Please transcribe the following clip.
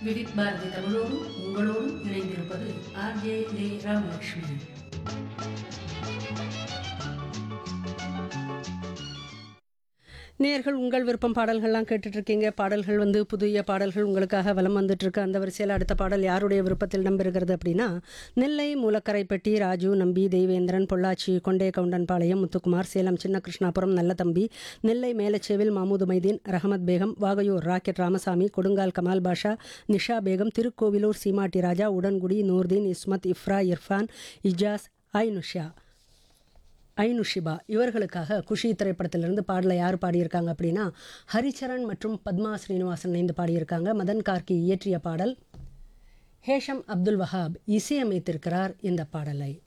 விதித் பாரதி தமிழோடும் உங்களோடும் இணைந்திருப்பது ஆர்ஜே லே ராமலட்சுமி நேர்கள் உங்கள் விருப்பம் பாடல்கள்லாம் கேட்டுட்டு இருக்கீங்க பாடல்கள் வந்து புதிய பாடல்கள் உங்களுக்காக வலம் வந்துட்டு இருக்கு அந்த வரிசையில் அடுத்த பாடல் யாருடைய விருப்பத்தில் நம்பெறுகிறது அப்படின்னா நெல்லை மூலக்கரைப்பட்டி ராஜு நம்பி தெய்வேந்திரன் பொள்ளாச்சி கொண்டே கவுண்டன்பாளையம் முத்துக்குமார் சேலம் சின்ன கிருஷ்ணாபுரம் நல்லதம்பி நெல்லை மேலச்சேவில் மாமூது மைதீன் ரஹமத் பேகம் வாகையூர் ராக்கெட் ராமசாமி கொடுங்கால் கமால் பாஷா நிஷா பேகம் திருக்கோவிலூர் சீமாட்டி ராஜா உடன்குடி நூர்தீன் இஸ்மத் இஃப்ரா இர்ஃபான் இஜாஸ் ஐனுஷா ஐனுஷிபா இவர்களுக்காக குஷி திரைப்படத்திலிருந்து பாடலை யார் பாடியிருக்காங்க அப்படின்னா ஹரிச்சரன் மற்றும் பத்மா ஸ்ரீனிவாசன் இணைந்து பாடியிருக்காங்க மதன் கார்கி இயற்றிய பாடல் ஹேஷம் அப்துல் வஹாப் இசையமைத்திருக்கிறார் இந்த பாடலை